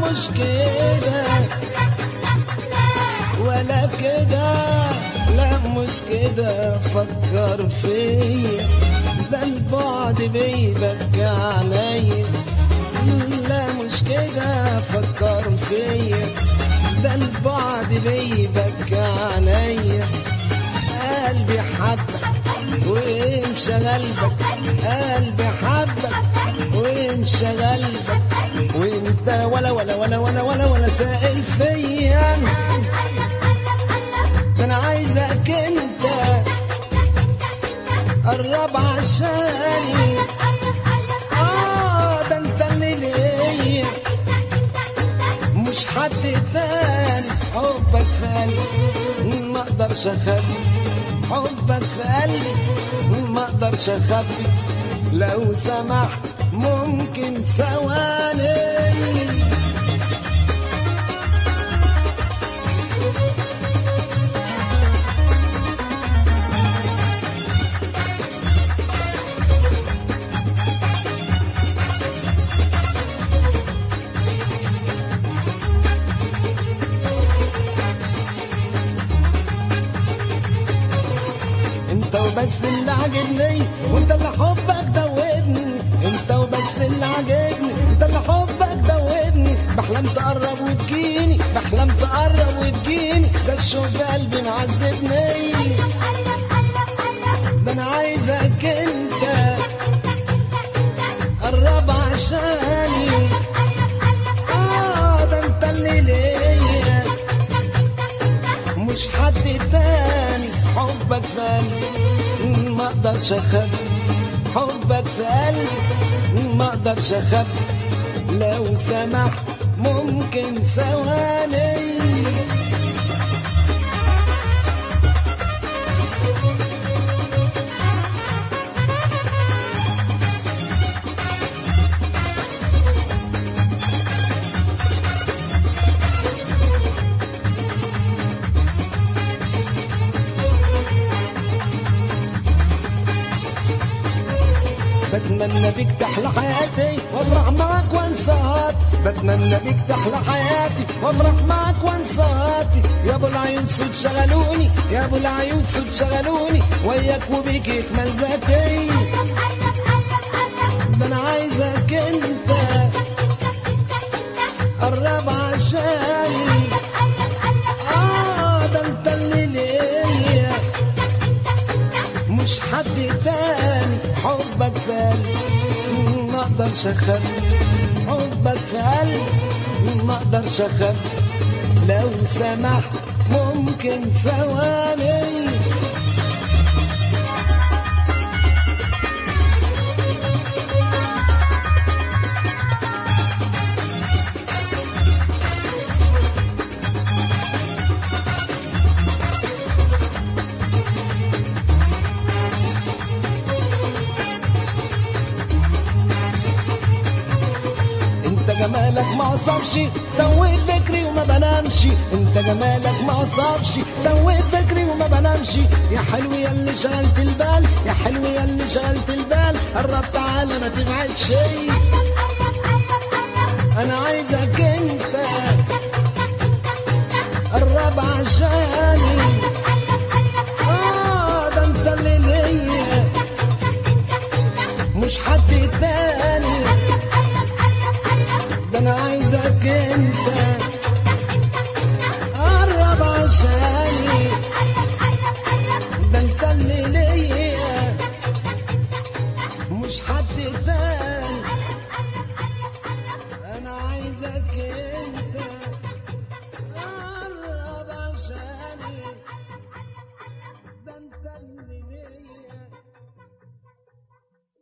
مش كده ولا كده لا مش كده فكر فيا ده البعد بيبكي عليا لا مش كده فكر فيا ده البعد بيبكي عليا قلبي حبك وامشى قلبك قلبي حبك وامشى قلبك وانت ولا ولا ولا ولا ولا ولا سائل فيا ده انا عايزك انت قرب عشاني اه ده انت اللي ليا مش حد تاني حبك في قلبي ما اقدرش اخبي حبك في قلبي ما اقدرش اخبي لو سمحت ممكن ثواني انت وبس اللي عاجبني وانت اللي حبك دوبني انت وبس اللي عاجبني انت اللي حبك دوبني بحلم تقرب وتجيني بحلم تقرب وتجيني ده الشوق في قلبي معذبني ده انا عايزك انت قرب عشاني اه ده انت اللي ليا مش حد تاني حبك في قلبي ما اقدرش اخبي حبك في قلبي ما اقدرش اخبي لو سمحت ممكن ثواني بتمنى بيك تحلى حياتي وافرح معاك وانساك بتمنى بيك تحلى حياتي وافرح معاك وانساك يا ابو العيون صوت شغلوني يا ابو العيون صوت شغلوني وياك وبيك يكمل ذاتي ده انا عايزك انت قرب عشاني اه ده انت اللي ليا مش حد تاني حبك في قلبي ما اقدرش اخبي حبك في قلبي ما اقدرش اخبي لو سمحت ممكن ثواني انت جمالك ما عصبش توه فكري وما بنامش انت جمالك ما عصبش توه فكري وما بنامش يا حلو يا اللي شغلت البال يا حلو يا اللي شغلت البال قرب تعالى ما تبعدش انا عايزك انت قرب عشاني اه ده انت اللي ليا مش حد تاني ده انا عايزك انت قرب عشاني ده انت اللي ليا مش حد تاني انا عايزك انت